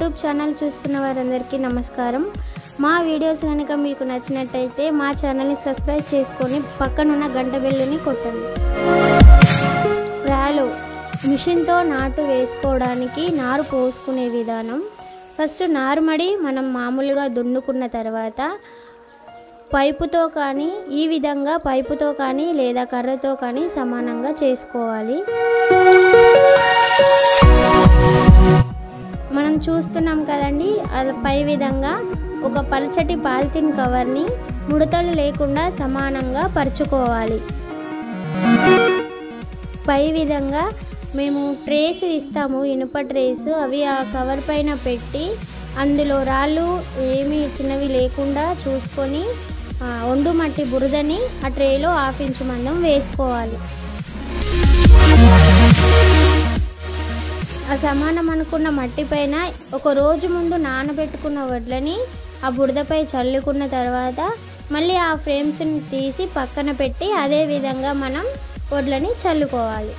YouTube channel చూస్తున్న వారందరికీ నమస్కారం మా వీడియోస్ కనుక మీకు నచ్చినట్టయితే మా ఛానల్ని సబ్స్క్రైబ్ చేసుకొని పక్కనున్న గంట బెల్లుని కొట్టండి రాలు మిషన్తో నాటు వేసుకోవడానికి నారు పోసుకునే విధానం ఫస్ట్ నారుమడి మనం మామూలుగా దున్నుకున్న తర్వాత పైపుతో కానీ ఈ విధంగా పైపుతో కానీ లేదా కర్రతో కానీ సమానంగా చేసుకోవాలి మనం చూస్తున్నాం కదండి అది పై విధంగా ఒక పల్చటి పాలిథిన్ కవర్ని ముడతలు లేకుండా సమానంగా పరుచుకోవాలి పై విధంగా మేము ట్రేస్ ఇస్తాము ఇనుప ట్రేస్ అవి ఆ కవర్ పైన పెట్టి అందులో రాళ్ళు ఏమీ చిన్నవి లేకుండా చూసుకొని ఆ, ఒండు మట్టి బురదని ఆ ట్రేలో హాఫ్ ఇంచు మందం వేసుకోవాలి ఆ సమానం అనుకున్న మట్టి పైన ఒక రోజు ముందు నానబెట్టుకున్న వడ్లని ఆ బురదపై చల్లుకున్న తర్వాత మళ్ళీ ఆ ఫ్రేమ్స్ని తీసి పక్కన పెట్టి అదే విధంగా మనం వడ్లని చల్లుకోవాలి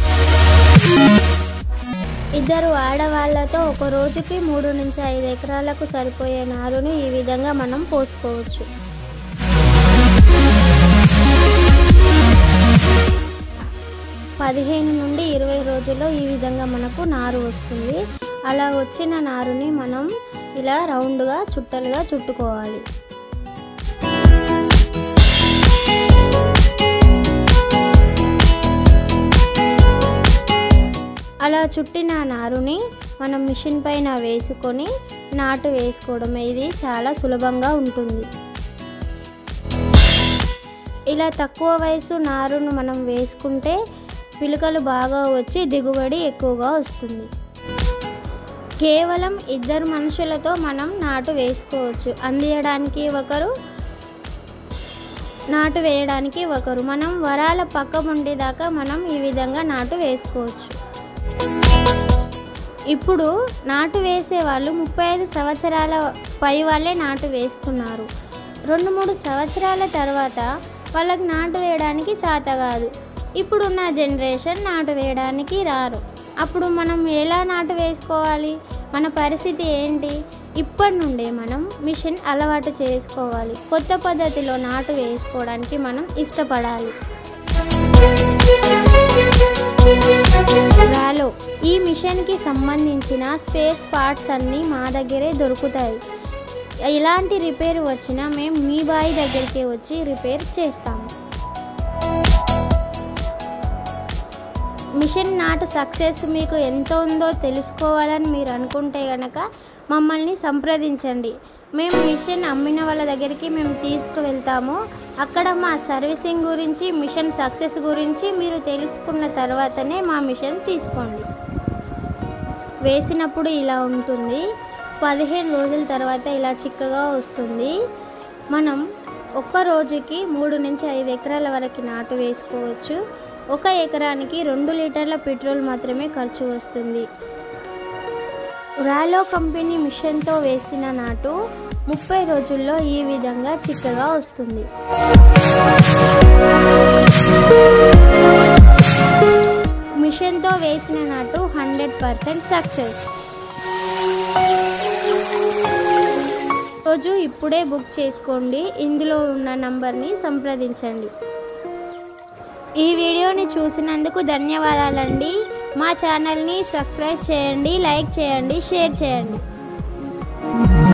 ఇద్దరు ఆడవాళ్ళతో ఒక రోజుకి మూడు నుంచి ఐదు ఎకరాలకు సరిపోయే నారును ఈ విధంగా మనం పోసుకోవచ్చు పదిహేను నుండి ఇరవై రోజుల్లో ఈ విధంగా మనకు నారు వస్తుంది అలా వచ్చిన నారుని మనం ఇలా రౌండ్గా చుట్టలుగా చుట్టుకోవాలి అలా చుట్టిన నారుని మనం మిషన్ పైన వేసుకొని నాటు వేసుకోవడం ఇది చాలా సులభంగా ఉంటుంది ఇలా తక్కువ వయసు నారును మనం వేసుకుంటే పిలకలు బాగా వచ్చి దిగుబడి ఎక్కువగా వస్తుంది కేవలం ఇద్దరు మనుషులతో మనం నాటు వేసుకోవచ్చు అందియడానికి ఒకరు నాటు వేయడానికి ఒకరు మనం వరాల పక్క ఉండేదాకా మనం ఈ విధంగా నాటు వేసుకోవచ్చు ఇప్పుడు నాటు వేసే వాళ్ళు ముప్పై ఐదు సంవత్సరాల పై వాళ్ళే నాటు వేస్తున్నారు రెండు మూడు సంవత్సరాల తర్వాత వాళ్ళకి నాటు వేయడానికి చేత కాదు ఇప్పుడున్న జనరేషన్ నాటు వేయడానికి రారు అప్పుడు మనం ఎలా నాటు వేసుకోవాలి మన పరిస్థితి ఏంటి ఇప్పటి నుండే మనం మిషన్ అలవాటు చేసుకోవాలి కొత్త పద్ధతిలో నాటు వేసుకోవడానికి మనం ఇష్టపడాలి రాలో ఈ మిషన్కి సంబంధించిన స్పేర్ పార్ట్స్ అన్నీ మా దగ్గరే దొరుకుతాయి ఎలాంటి రిపేర్ వచ్చినా మేము మీ బాయి దగ్గరికి వచ్చి రిపేర్ చేస్తాము మిషన్ నాటు సక్సెస్ మీకు ఎంత ఉందో తెలుసుకోవాలని మీరు అనుకుంటే కనుక మమ్మల్ని సంప్రదించండి మేము మిషన్ అమ్మిన వాళ్ళ దగ్గరికి మేము తీసుకువెళ్తాము అక్కడ మా సర్వీసింగ్ గురించి మిషన్ సక్సెస్ గురించి మీరు తెలుసుకున్న తర్వాతనే మా మిషన్ తీసుకోండి వేసినప్పుడు ఇలా ఉంటుంది పదిహేను రోజుల తర్వాత ఇలా చిక్కగా వస్తుంది మనం ఒక్క రోజుకి మూడు నుంచి ఐదు ఎకరాల వరకు నాటు వేసుకోవచ్చు ఒక ఎకరానికి రెండు లీటర్ల పెట్రోల్ మాత్రమే ఖర్చు వస్తుంది రాలో కంపెనీ మిషన్తో వేసిన నాటు ముప్పై రోజుల్లో ఈ విధంగా చిక్కగా వస్తుంది మిషన్తో వేసిన నాటు హండ్రెడ్ పర్సెంట్ సక్సెస్ రోజు ఇప్పుడే బుక్ చేసుకోండి ఇందులో ఉన్న నంబర్ని సంప్రదించండి ఈ వీడియోని చూసినందుకు ధన్యవాదాలండి మా ఛానల్ని సబ్స్క్రైబ్ చేయండి లైక్ చేయండి షేర్ చేయండి